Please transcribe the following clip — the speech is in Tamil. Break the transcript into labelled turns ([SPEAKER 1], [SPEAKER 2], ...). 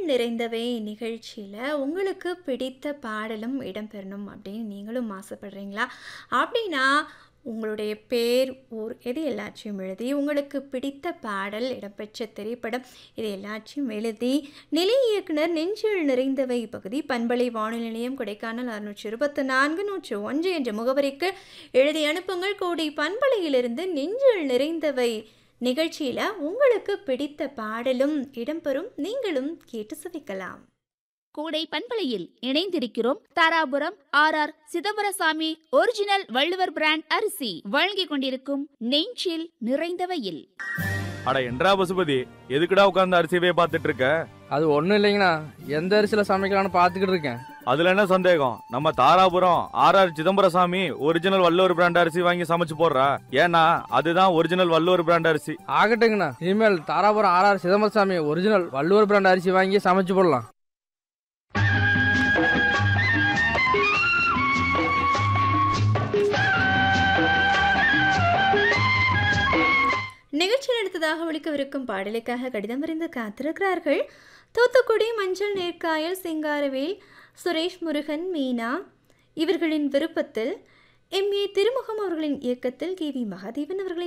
[SPEAKER 1] நிறைந்தவை நிகழ்ச்சியில் உங்களுக்கு பிடித்த பாடலும் இடம்பெறணும் அப்படின்னு நீங்களும் ஆசைப்படுறீங்களா அப்படின்னா உங்களுடைய பேர் ஊர் இது எல்லாத்தையும் எழுதி உங்களுக்கு பிடித்த பாடல் இடம்பெற்ற திரைப்படம் இது எல்லாத்தையும் எழுதி நிலை இயக்குனர் நெஞ்சில் நிறைந்தவை பகுதி பண்பலை வானொலி நிலையம் கொடைக்கானல் அறுநூற்றி இருபத்தி நான்கு நூற்று ஒன்று என்ற முகவரிக்கு எழுதி அனுப்புங்கள் கோடி பண்பலையிலிருந்து நெஞ்சில் நிறைந்தவை நிகழ்ச்சியில் உங்களுக்கு பிடித்த பாடலும் இடம்பெறும் நீங்களும் கேட்டு சுவிக்கலாம்
[SPEAKER 2] கூடை பண்பலையில் இணைந்திருக்கிறோம் Dharapuram R R Chidambarasamy original Valluvar brand அரிசி வழங்கிக் கொண்டிருக்கும் நெஞ்சில் நிறைந்தவையில்
[SPEAKER 3] அட என்றா பசுபதி எதுக்குடா உட்கார்ந்து அரிசியவே பார்த்துட்டு இருக்க
[SPEAKER 4] அது ஒன்றும் இல்லைங்கண்ணா எந்த அரிசியில் சமைக்கலாம்னு பார்த்துக்கிட்டு இருக்கேன்
[SPEAKER 3] அதுல என்ன சந்தேகம் நம்ம Dharapuram R R Chidambarasamy original Valluvar brand அரிசி வாங்கி சமைச்சு போடுறா ஏன்னா அதுதான் ஒரிஜினல் வள்ளுவர் பிராண்ட் அரிசி
[SPEAKER 4] ஆகட்டுங்கண்ணா இனிமேல் Dharapuram R R Chidambarasamy original Valluvar brand அரிசி வாங்கி சமைச்சு போடலாம்
[SPEAKER 1] நிகழ்ச்சியில் அடுத்ததாக ஒழிக்கவிருக்கும் பாடலுக்காக கடிதம் வரைந்து காத்திருக்கிறார்கள் தூத்துக்குடி மஞ்சள் நேர்காயல் சிங்காரவேல் சுரேஷ் முருகன் மீனா இவர்களின் விருப்பத்தில் எம் ஏ திருமுகம் அவர்களின் இயக்கத்தில் கே வி மகாதேவன் அவர்களின்